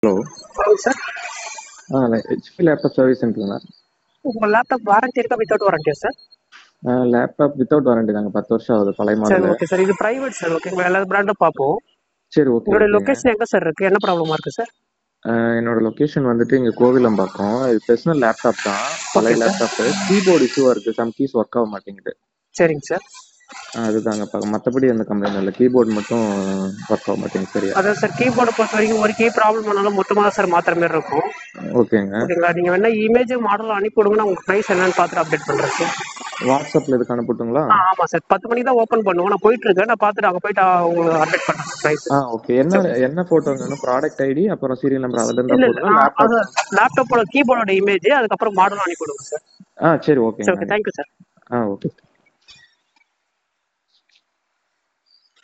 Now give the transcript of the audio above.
Hello சொல்லுங்க sir ஆ HP laptop service சென்டருங்களா உங்க லேப்டாப் வாரண்டி இருக்கா வித்தவுட் வாரண்டியா சார் லேப்டாப் வித்தவுட் வாரண்டி தாங்க பத்து வருஷம் ஆகுது பழைய சரி மாடல் ஓகே சார் இது பிரைவேட் சார் ஓகேங்களா எல்லா பிராண்டும் பார்ப்போம் சரி ஓகே உங்களுடைய ஓகேங்க. லொகேஷன் எங்க சார் இருக்கு என்ன ப்ராப்ளமா இருக்கு சார் ஆஹ் என்னோட லொகேஷன் வந்துட்டு இங்க கோவிலம்பாக்கம் இது பர்சனல் லேப்டாப் தான் பழைய Okay, sir. லேப்டாப் கீபோர்டு இஷ்யூவா இருக்கு சம் கீஸ் ஒர்க் ஆக மாட்டேங்குது சரிங்க சார் ஆஹ் அதுதாங்க பார்க்க மற்றபடி எந்த கம்ப்ளைண்ட் இல்லை கீபோர்டு மட்டும் ஒர்க் ஆக மாட்டேங்குது சரியா அதான் சார் கீபோர்டை பொறுத்த வரைக்கும் ஒரு கீ ப்ராப்ளம் ஆனாலும் மொத்தமாக தான் சார் மாத்திர மாதிரி இருக்கும் ஓகேங்க ஓகேங்களா நீங்க வேணா இமேஜ் மாடல் அனுப்பி விடுங்க நான் உங்க ப்ரைஸ் என்னன்னு பார்த்துட்டு அப்டேட் பண்றேன் சார் வாட்ஸ்அப்ல இதுக்கு அனுப்பட்டுங்களா ஆ ஆமா சார் பத்து மணிக்கு தான் ஓப்பன் பண்ணுவோம் நான் போயிட்டு இருக்கேன் நான் பார்த்துட்டு அங்கே போயிட்டு ஆ, உங்களுக்கு அப்டேட் பண்றேன் ப்ரைஸ் ஆ ஓகே என்ன என்ன போட்டோ வேணும் ப்ராடக்ட் ஐடி அப்புறம் சீரியல் நம்பர் அதுல இருந்தா இல்ல இல்ல போதும் ஆ, லேப்டாப் அது லேப்டாப்போட கீபோர்டோட இமேஜ் அதுக்கப்புறம் மாடலும் அனுப்பி விடுங்க சார் ஆ சரி சரி ஓகேங்க ஓகே தேங்க்யூ சார் ஆ ஓகே